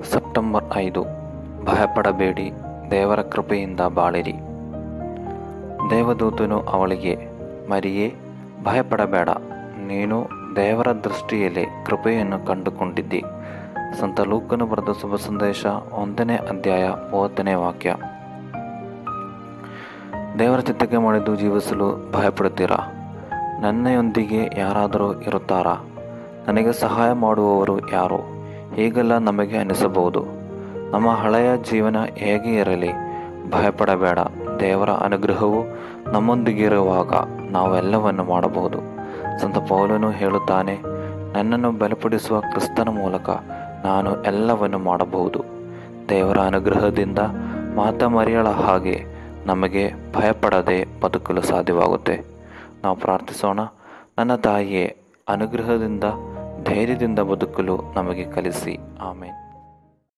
September ಐದು ಭಯಪಡಬೇಡಿ ದೇವರ ಕೃಪೆಯಿಂದ ಬಾಳಿರಿ ದೇವದೂತನು ಅವಳಿಗೆ ಮರಿಯೇ ಭಯಪಡಬೇಡ ನೀನು ದೇವರ ದೃಷ್ಟಿಯಲ್ಲಿ ಕೃಪೆಯನ್ನು ಕಂಡುಕೊಂಡಿದ್ದಿ ಸಂತ ಲೂಕನು ಬರೆದ ಶುಭ ಸಂದೇಶ ಒಂದನೇ ಅಧ್ಯಾಯ ಮೂವತ್ತನೇ ವಾಕ್ಯ ದೇವರ ಚಿತ್ತಕ್ಕೆ ಮಾಡಿದ್ದು ಜೀವಿಸಲು ಭಯಪಡುತ್ತೀರಾ ನನ್ನೊಂದಿಗೆ ಯಾರಾದರೂ ಇರುತ್ತಾರಾ ನನಗೆ ಸಹಾಯ ಮಾಡುವವರು ಯಾರು ಹೀಗೆಲ್ಲ ನಮಗೆ ಅನಿಸಬಹುದು ನಮ್ಮ ಹಳೆಯ ಜೀವನ ಹೇಗೆ ಇರಲಿ ಭಯಪಡಬೇಡ ದೇವರ ಅನುಗ್ರಹವು ನಮ್ಮೊಂದಿಗಿರುವಾಗ ನಾವೆಲ್ಲವನ್ನು ಮಾಡಬಹುದು ಸಂತ ಪೌಲನು ಹೇಳುತ್ತಾನೆ ನನ್ನನ್ನು ಬಲಪಡಿಸುವ ಕ್ರಿಸ್ತನ ಮೂಲಕ ನಾನು ಎಲ್ಲವನ್ನು ಮಾಡಬಹುದು ದೇವರ ಅನುಗ್ರಹದಿಂದ ಮಾತ ಮರಿಯಳ ಹಾಗೆ ನಮಗೆ ಭಯಪಡದೆ ಬದುಕಲು ಸಾಧ್ಯವಾಗುತ್ತೆ ನಾವು ಪ್ರಾರ್ಥಿಸೋಣ ನನ್ನ ತಾಯಿಯೇ ಅನುಗ್ರಹದಿಂದ ಧೈರ್ಯದಿಂದ ಬದುಕಲು ನಮಗೆ ಕಲಿಸಿ ಆಮೇಲೆ